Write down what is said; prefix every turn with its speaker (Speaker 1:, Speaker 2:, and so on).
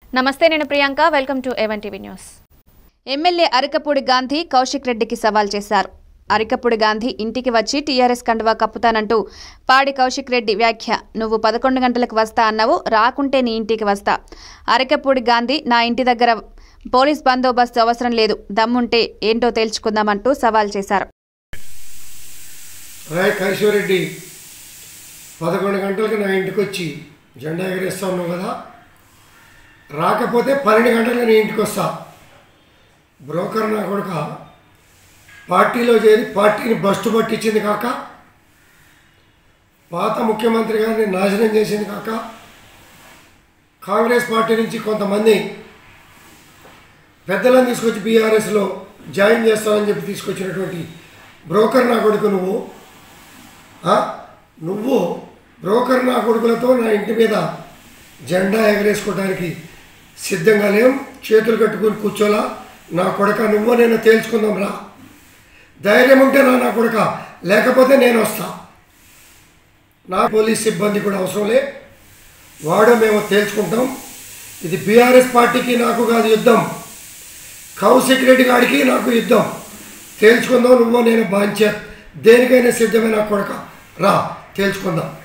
Speaker 1: నమస్తే నేను Priyanka welcome to even TV news
Speaker 2: MLA Arikapudi Gandhi Kaushik రెడ్డికి సవాల్ చేశారు అరికపూడి గాంధీ ఇంటికి వచ్చి టీఆర్ఎస్ కండువా కప్పుతానంటూ పాడి కౌశిక్ రెడ్డి వ్యాఖ్య నువ్వు పదకొండు గంటలకు వస్తా అన్నావు రాకుంటే నీ ఇంటికి వస్తా అరికపూడి గాంధీ నా ఇంటి దగ్గర పోలీస్ బందోబస్తు అవసరం లేదు దమ్ముంటే ఏంటో తేల్చుకుందామంటూ సవాల్ చేశారు
Speaker 3: రాయ్ కైశ్వరెడ్డి పదకొండు గంటలకు నా ఇంటికి వచ్చి జెండా ఎగరేస్తా ఉన్నావు కదా రాకపోతే పన్నెండు గంటలకు నీ ఇంటికి వస్తా బ్రోకర్ నా కొడుక పార్టీలో చేరి పార్టీని బస్టు పట్టించింది కాక పాత ముఖ్యమంత్రి గారిని నాశనం చేసింది కాక కాంగ్రెస్ పార్టీ నుంచి కొంతమంది పెద్దలను తీసుకొచ్చి బీఆర్ఎస్లో జాయిన్ చేస్తామని చెప్పి తీసుకొచ్చినటువంటి బ్రోకర్ నా కొడుకు నువ్వు ఆ? నువ్వు బ్రోకర్ నా కొడుకులతో నా ఇంటి మీద జెండా ఎగరేసుకోవడానికి సిద్ధంగా లేం చేతులు కట్టుకుని కూర్చోలా నా కొడక నువ్వు నేను తేల్చుకుందాం రా ధైర్యం ఉంటే నా నా కొడక లేకపోతే నేను వస్తా నా పోలీస్ సిబ్బంది కూడా అవసరం లే వాడు మేము తేల్చుకుంటాం ఇది బీఆర్ఎస్ పార్టీకి నాకు కాదు యుద్ధం కౌశిక్ రెడ్డి గారికి నాకు యుద్ధం తేల్చుకుందాం నువ్వు నేను బాంచర్ దేనికైనా సిద్ధమైన కొడక రా తేల్చుకుందాం